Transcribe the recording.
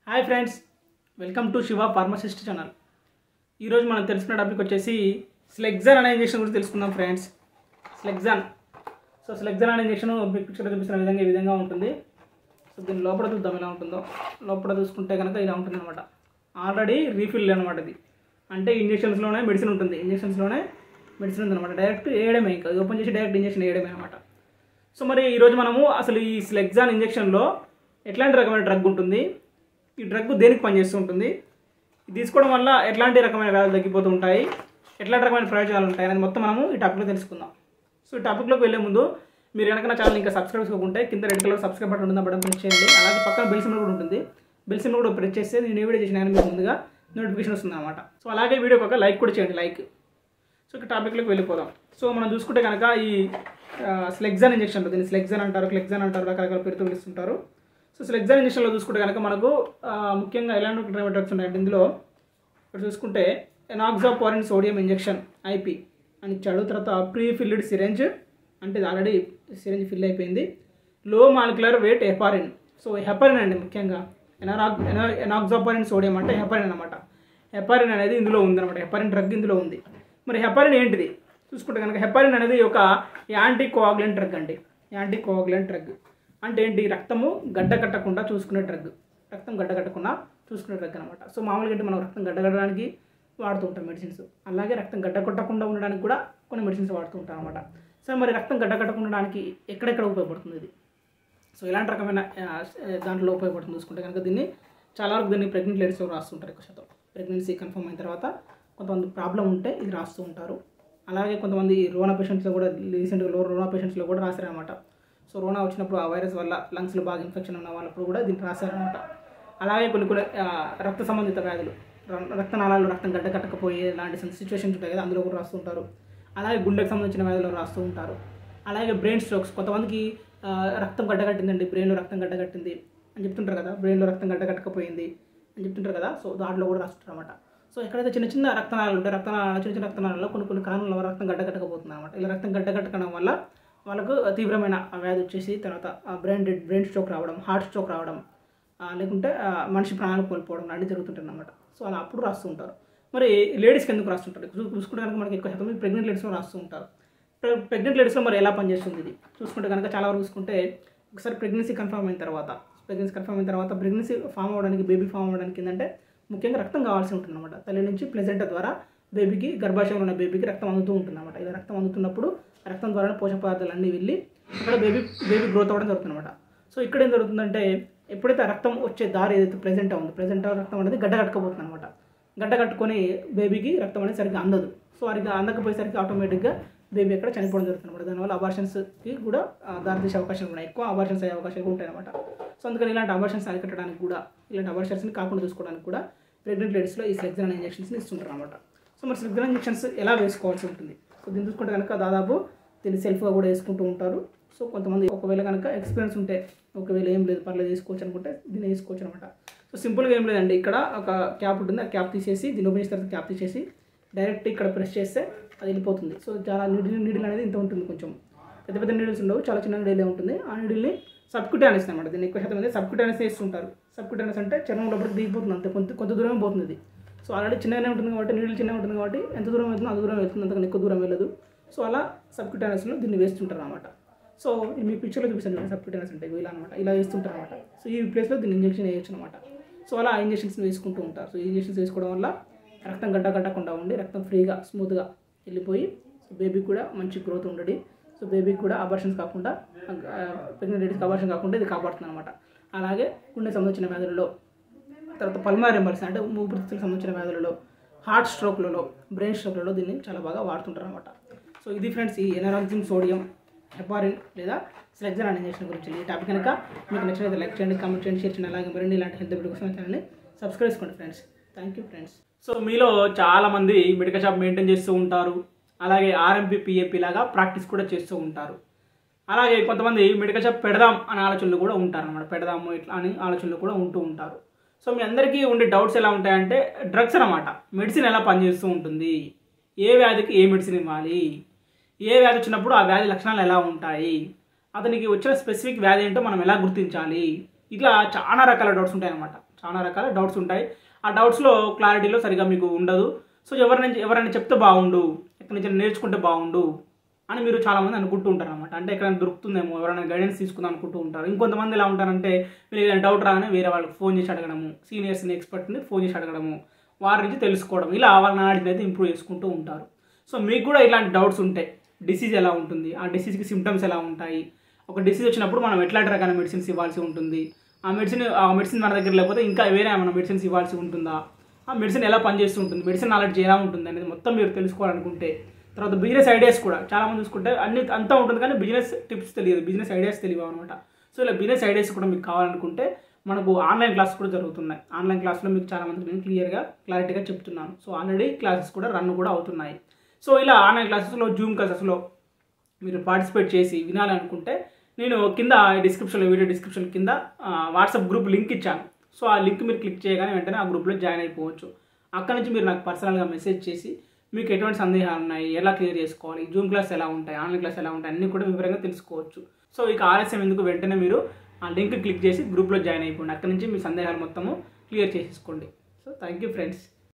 hi friends welcome to Shiva pharmacist channel ఈరోజు మనం తెలుసుకున్న టాపిక్ వచ్చేసి స్లెగ్జాన్ అనే ఇంజెక్షన్ గురించి తెలుసుకుందాం ఫ్రెండ్స్ స్లెగ్జాన్ సో స్లెగ్జాన్ అనే ఇంజెక్షన్ మీకు పిక్చర్ చూపిస్తున్న విధంగా ఈ విధంగా ఉంటుంది సో దీని లోపల చూద్దాం ఎలా ఉంటుందో లోపల చూసుకుంటే కనుక ఇలా ఉంటుంది అనమాట ఆల్రెడీ రీఫిల్ అనమాట ఇది అంటే ఇంజెక్షన్స్లోనే మెడిసిన్ ఉంటుంది ఇంజెక్షన్స్లోనే మెడిసిన్ ఉంది అనమాట డైరెక్ట్ వేయడమే ఇంకా ఓపెన్ చేసి డైరెక్ట్ ఇంజెక్షన్ వేయడమే అనమాట సో మరి ఈరోజు మనము అసలు ఈ స్లెగ్జాన్ ఇంజెక్షన్లో ఎట్లాంటి రకమైన డ్రగ్ ఉంటుంది ఈ డ్రగ్ దేనికి పనిచేస్తూ ఉంటుంది ఇది తీసుకోవడం వల్ల ఎట్లాంటి రకమైన వ్యాధులు తగ్గిపోతూ ఉంటాయి ఎట్లాంటి రకమైన ప్రయోజనాలు ఉంటాయి అనేది మొత్తం మనము ఈ టాపిక్లో తెలుసుకుందాం సో ఈ టాపిక్లోకి వెళ్ళే ముందు మీరు కనుక నా ఛానల్ ఇంకా సబ్స్క్రైబ్ చేసుకోకుంటే కింద రెడ్ కలర్ సబ్స్క్రైబ్ బటన్ ఉంటుంది ఆ బటన్ ప్రెస్ చేయండి అలాగే పక్కన బెల్ సింబల్ కూడా ఉంటుంది బెల్ సింబల్ కూడా ప్రెస్ చేస్తే నేను ఏ వీడియో చేసిన మీకు ముందుగా నోటిఫికేషన్ వస్తుంది అనమాట సో అలాగే వీడియోకి ఒక లైక్ కూడా చేయండి లైక్ సో ఇక టాపిక్లోకి వెళ్ళిపోదాం సో మనం చూసుకుంటే కనుక ఈ స్లెగ్జాన్ ఇంజెక్షన్ దీన్ని స్లెగ్జాన్ అంటారు క్లెగ్జాన్ అంటారు రకరకాల పేరుతో పిలుస్తుంటారు సో స్లెగ్జాన్ ఇంజెక్షన్లో చూసుకుంటే కనుక మనకు ఆ, ముఖ్యంగా ఎలాంటి డ్రగ్స్ ఉన్నాయంటే ఇందులో ఇక్కడ చూసుకుంటే ఎనాక్సాపారిన్ సోడియం ఇంజెక్షన్ ఐపీ అని ఇచ్చాడు తర్వాత ప్రీ ఫిల్డ్ సిరెంజ్ అంటే ఇది ఆల్రెడీ సిరెంజ్ ఫిల్ అయిపోయింది low molecular weight heparin so heparin అండి ముఖ్యంగా ఎనారాక్ ఎనాక్సాపారిన్ సోడియం అంటే హెపారిన్ అనమాట హెపారిన్ అనేది ఇందులో ఉందన్నమాట హెపారిన్ డ్రగ్ ఇందులో ఉంది మరి హెపారిన్ ఏంటిది చూసుకుంటే కనుక హెపారిన్ అనేది ఒక యాంటీ కోఆగులెంట్ డ్రగ్ అండి యాంటీ కోఆగులెంట్ డ్రగ్ అంటే ఏంటి రక్తము గడ్డ కట్టకుండా చూసుకునే డ్రగ్ రక్తం గడ్డ కట్టకుండా చూసుకునే డ్రగ్ అనమాట సో మామూలుగా ఏంటి మనం రక్తం గడ్డ కట్టడానికి వాడుతూ ఉంటాం మెడిసిన్స్ అలాగే రక్తం గడ్డ కొట్టకుండా ఉండడానికి కూడా కొన్ని మెడిసిన్స్ వాడుతూ ఉంటాం అనమాట సో మరి రక్తం గడ్డ కట్టకుండా ఉండడానికి ఎక్కడెక్కడ ఉపయోగపడుతుంది ఇది సో ఇలాంటి రకమైన ఆ, దాంట్లో ఉపయోగపడుతుంది చూసుకుంటే కనుక దీన్ని చాలా వరకు దీన్ని ప్రెగ్నెంట్ లేడీస్లో రాస్తుంటారు ఎక్కువ శాతం ప్రెగ్నెన్సీ కన్ఫర్మ్ అయిన తర్వాత కొంతమంది ప్రాబ్లం ఉంటే ఇది రాస్తూ ఉంటారు అలాగే కొంతమంది రోనా పేషెంట్స్లో కూడా రీసెంట్గా లో రోనా పేషెంట్స్లో కూడా రాశారనమాట సో రోనా వచ్చినప్పుడు ఆ వైరస్ వల్ల లంగ్స్లో బాగా ఇన్ఫెక్షన్ ఉన్న వాళ్ళప్పుడు కూడా దీన్ని రాశారనమాట అలాగే కొన్ని కొన్ని ఆ, రక్త సంబంధిత వ్యాధులు ర- రక్తనాళాల్లో రక్తం గడ్డ కట్టకపోయే లాంటి సిచ్యువేషన్స్ ఉంటాయి కదా అందులో కూడా రాస్తుంటారు అలాగే గుండెకి సంబంధించిన వ్యాధులు రాస్తూ ఉంటారు అలాగే బ్రెయిన్ స్ట్రోక్స్ కొంతమందికి ఆ, రక్తం గడ్డగట్టిందండి బ్రెయిన్లో రక్తం గడ్డగట్టింది అని చెప్తుంటారు కదా బ్రెయిన్లో రక్తం గడ్డగట్టకపోయింది అని చెప్తుంటారు కదా సో దాంట్లో కూడా రాస్తుంటారు అనమాట సో ఎక్కడైతే చిన్న చిన్న రక్తనాళాలు ఉంటాయి రక్తనాళాలు చిన్న చిన్న రక్తనాళాల్లో కొన్ని కొన్ని కారణాల వల్ల రక్తం గడ్డగట్టకపోతుంది అనమాట ఇలా రక్తం గడ్డగట్టడం వల్ల వాళ్ళకు తీవ్రమైన వ్యాధి వచ్చేసి తర్వాత బ్రెయిన్ డెడ్ బ్రెయిన్ స్ట్రోక్ రావడం హార్ట్ స్ట్రోక్ రావడం ఆ, లేకుంటే ఆ, మనిషి ప్రాణాలు కోల్పోవడం లాంటివి జరుగుతుంటుంది అనమాట సో అలా అప్పుడు రాస్తూ ఉంటారు మరి లేడీస్కి ఎందుకు రాస్తుంటారు చూ- చూసుకుంటే కనుక మనకి ఎక్కువ శాతం ప్రెగ్నెంట్ లేడీస్లో రాస్తూ ఉంటారు ప్రె- ప్రెగ్నెంట్ లేడీస్లో మరి ఎలా పనిచేస్తుంది ఇది చూసుకుంటే కనుక చాలా వరకు చూసుకుంటే ఒకసారి ప్రెగ్నెన్సీ కన్ఫర్మ్ అయిన తర్వాత ప్రెగ్నెన్సీ కన్ఫర్మ్ అయిన తర్వాత ప్రెగ్నెన్సీ ఫామ్ అవ్వడానికి బేబీ ఫామ్ అవ్వడానికి ఏంటంటే ముఖ్యంగా రక్తం కావాల్సి ఉంటుంది అనమాట తల్లి నుంచి ప్లెజెంట ద్వారా బేబీకి గర్భాశయంలో ఉన్న బేబీకి రక్తం అందుతూ ఉంటుంది అనమాట ఇలా రక్తం అందుతున్నప్పుడు రక్తం ద్వారా పోషక పదార్థాలు అన్నీ వెళ్ళి అక్కడ బేబీ బేబీ గ్రోత్ అవ్వడం జరుగుతుంది అనమాట సో ఇక్కడ ఏం జరుగుతుందంటే ఎప్పుడైతే ఆ రక్తం వచ్చే దారి ఏదైతే ప్రెజెంట్ ఉంది ప్రెజెంట్ రక్తం అనేది గడ్డ కట్టుకోబోతుంది అనమాట గడ్డ కట్టుకొని బేబీకి రక్తం అనేది సరిగ్గా అందదు సో అది అందకపోయేసరికి ఆటోమేటిక్గా బేబీ అక్కడ చనిపోవడం జరుగుతుంది అనమాట దానివల్ల అబార్షన్స్కి కూడా ఆ, దారితీసే అవకాశాలు ఉన్నాయి ఎక్కువ అబార్షన్స్ అయ్యే అవకాశాలు కూడా ఉంటాయి అనమాట సో అందుకని ఇలాంటి అబార్షన్స్ అరికట్టడానికి కూడా ఇలాంటి అబార్షన్స్ని కాకుండా చూసుకోవడానికి కూడా ప్రెగ్నెంట్ లేడీస్లో ఈ స్లెగ్జన్ ఇంజెక్షన్స్ని ఇస్తుంటారు అనమాట సో మరి స్లెగ్జన్ ఇంజెక్షన్స్ ఎలా వేసుకోవాల్సి ఉంటుంది సో దీన్ని చూసుకుంటే కనుక దాదాపు దీన్ని సెల్ఫ్గా కూడా వేసుకుంటూ ఉంటారు సో కొంతమంది ఒకవేళ కనుక ఎక్స్పీరియన్స్ ఉంటే ఒకవేళ ఏం లేదు పర్లేదు వేసుకోవచ్చు అనుకుంటే దీన్ని వేసుకోవచ్చు అనమాట సో సింపుల్గా ఏం లేదండి ఇక్కడ ఒక క్యాప్ ఉంటుంది ఆ క్యాప్ తీసేసి దీన్ని ఓపెన్ చేసిన తర్వాత క్యాప్ తీసేసి డైరెక్ట్ ఇక్కడ ప్రెస్ చేస్తే అది వెళ్ళిపోతుంది సో చాలా నీడిల్ నీడిల్ అనేది ఇంత ఉంటుంది కొంచెం పెద్ద పెద్ద నీడిల్స్ ఉండవు చాలా చిన్న నీడిలే ఉంటుంది ఆ నీడిల్ని సబ్క్యూటానిస్ అనమాట దీన్ని ఎక్కువ శాతం మంది సబ్క్యూటానిస్ వేస్తుంటారు సబ్క్యూటానిస్ అంటే చర్మం లోపలికి దిగిపోతుంది అంతే కొంత కొంత దూరమే పోతుంది ఇది సో ఆల్రెడీ చిన్నగానే ఉంటుంది కాబట్టి నీడిల్ చిన్నగా ఉంటుంది కాబట్టి ఎంత దూరం వెళ్తుందో అంత దూరం వెళ్తుంది అంతకన్నా ఎక్కువ దూరం వెళ్ళదు సో అలా సబ్క్యూటానిస్లో దీన్ని వేస్తుంటారు అనమాట సో ఇది మీ పిక్చర్లో చూపిస్తాను చూడండి సబ్క్యూటానిస్ అంటే ఇలా అనమాట ఇలా వేస్తుంటారు అనమాట సో ఈ ప్లేస్లో దీన్ని ఇంజెక్షన్ వేయచ్చు అనమాట సో అలా ఆ ఇంజెక్షన్స్ వేసుకుంటూ ఉంటారు సో ఈ ఇంజెక్షన్స్ వేసుకోవడం వల్ల రక్తం గడ్డ కట్టకుండా ఉండి రక్తం ఫ్రీగా స్మూత్గా వెళ్ళిపోయి సో బేబీకి కూడా మంచి గ్రోత్ ఉండడి సో బేబీకి కూడా అబార్షన్స్ కాకుండా ప్రెగ్నెంట్ లేడీస్కి అబార్షన్ కాకుండా ఇది కాపాడుతుంది అనమాట అలాగే గుండె సంబంధించిన వ్యాధులలో తర్వాత పల్మార్ ఎంబర్స్ అంటే ఊపిరితిత్తులకు సంబంధించిన వ్యాధులలో హార్ట్ స్ట్రోక్లలో బ్రెయిన్ స్ట్రోక్లలో దీన్ని చాలా బాగా వాడుతుంటారు అనమాట సో ఇది ఫ్రెండ్స్ ఈ ఎనరాక్సిమ్ సోడియం హెపారిన్ లేదా స్లెగ్జన్ అనే ఇంజెక్షన్ గురించి ఈ టాపిక్ కనుక మీకు నచ్చినట్లయితే లైక్ చేయండి కామెంట్ చేయండి షేర్ చేయండి అలాగే మరిన్ని ఇలాంటి హెల్త్ వీడియో కోసం ఛానల్ని సబ్స్క్రైబ్ చేసుకోండి friends thank you friends so మీలో చాలామంది మెడికల్ షాప్ మెయింటైన్ చేస్తూ ఉంటారు అలాగే ఆర్ఎంపీ పిఏపీ లాగా ప్రాక్టీస్ కూడా చేస్తూ ఉంటారు అలాగే కొంతమంది మెడికల్ షాప్ పెడదాం అనే ఆలోచనలు కూడా ఉంటారు అనమాట పెడదాము ఇట్లా అని ఆలోచనలు కూడా ఉంటూ ఉంటారు సో మీ అందరికీ ఉండే డౌట్స్ ఎలా ఉంటాయంటే డ్రగ్స్ అనమాట మెడిసిన్ ఎలా పనిచేస్తూ ఉంటుంది ఏ వ్యాధికి ఏ మెడిసిన్ ఇవ్వాలి ఏ వ్యాధి వచ్చినప్పుడు ఆ వ్యాధి లక్షణాలు ఎలా ఉంటాయి అతనికి వచ్చిన స్పెసిఫిక్ వ్యాధి ఏంటో మనం ఎలా గుర్తించాలి ఇట్లా చాలా రకాల డౌట్స్ ఉంటాయి అనమాట చాలా రకాల డౌట్స్ ఉంటాయి ఆ డౌట్స్లో క్లారిటీలో సరిగా మీకు ఉండదు సో ఎవరైనా ఎవరైనా చెప్తే బాగుండు ఎక్కడి నుంచి నేర్చుకుంటే బాగుండు అని మీరు చాలామంది అనుకుంటూ ఉంటారు అనమాట అంటే ఎక్కడైనా దొరుకుతుందేమో ఎవరైనా గైడెన్స్ తీసుకుందాం అనుకుంటూ ఉంటారు ఇంకొంతమంది ఎలా ఉంటారంటే మీరు ఏదైనా డౌట్ రాగానే వేరే వాళ్ళకి ఫోన్ చేసి అడగడము సీనియర్స్ని ఎక్స్పర్ట్ని ఫోన్ చేసి అడగడము వారి నుంచి తెలుసుకోవడం ఇలా వాళ్ళ నాలెడ్జ్ అయితే ఇంప్రూవ్ చేసుకుంటూ ఉంటారు సో మీకు కూడా ఇలాంటి డౌట్స్ ఉంటాయి డిసీజ్ ఎలా ఉంటుంది ఆ డిసీజ్కి సిమ్టమ్స్ ఎలా ఉంటాయి ఒక డిసీజ్ వచ్చినప్పుడు మనం ఎట్లాంటి రకాల మెడిసిన్స్ ఇవ్వాల్సి ఉంటుంది ఆ మెడిసిన్ ఆ మెడిసిన్ మన దగ్గర లేకపోతే ఇంకా వేరే ఏమైనా మెడిసిన్స్ ఇవ్వాల్సి ఉంటుందా ఆ మెడిసిన్ ఎలా పనిచేస్తూ ఉంటుంది మెడిసిన్ నాలెడ్జ్ ఎలా ఉంటుంది అనేది మొత్తం మీరు తెలుసుకోవాలనుకుంటే తర్వాత బిజినెస్ ఐడియాస్ కూడా చాలామంది చూసుకుంటే అన్ని అంతా ఉంటుంది కానీ బిజినెస్ టిప్స్ తెలియదు బిజినెస్ ఐడియాస్ తెలియవు అనమాట సో ఇలా బిజినెస్ ఐడియాస్ కూడా మీకు కావాలనుకుంటే మనకు ఆన్లైన్ క్లాస్ కూడా జరుగుతున్నాయి ఆన్లైన్ క్లాస్లో మీకు చాలా మందికి నేను క్లియర్గా క్లారిటీగా చెప్తున్నాను సో ఆల్రెడీ క్లాసెస్ కూడా రన్ కూడా అవుతున్నాయి సో ఇలా ఆన్లైన్ క్లాసెస్లో జూమ్ క్లాసెస్లో మీరు పార్టిసిపేట్ చేసి వినాలనుకుంటే నేను కింద డిస్క్రిప్షన్లో వీడియో డిస్క్రిప్షన్ కింద ఆ, వాట్సాప్ గ్రూప్ లింక్ ఇచ్చాను సో ఆ లింక్ మీరు క్లిక్ చేయగానే వెంటనే ఆ గ్రూప్లో జాయిన్ అయిపోవచ్చు అక్కడ నుంచి మీరు నాకు పర్సనల్గా మెసేజ్ చేసి మీకు ఎటువంటి సందేహాలు ఉన్నాయి ఎలా క్లియర్ చేసుకోవాలి జూమ్ క్లాస్ ఎలా ఉంటాయి ఆన్లైన్ క్లాస్ ఎలా ఉంటాయి అన్నీ కూడా వివరంగా తెలుసుకోవచ్చు సో ఇక ఆలస్యం ఎందుకు వెంటనే మీరు ఆ లింక్ క్లిక్ చేసి గ్రూప్లో జాయిన్ అయిపోండి అక్కడ నుంచి మీ సందేహాలు మొత్తము క్లియర్ చేసేసుకోండి సో థ్యాంక్ యూ ఫ్రెండ్స్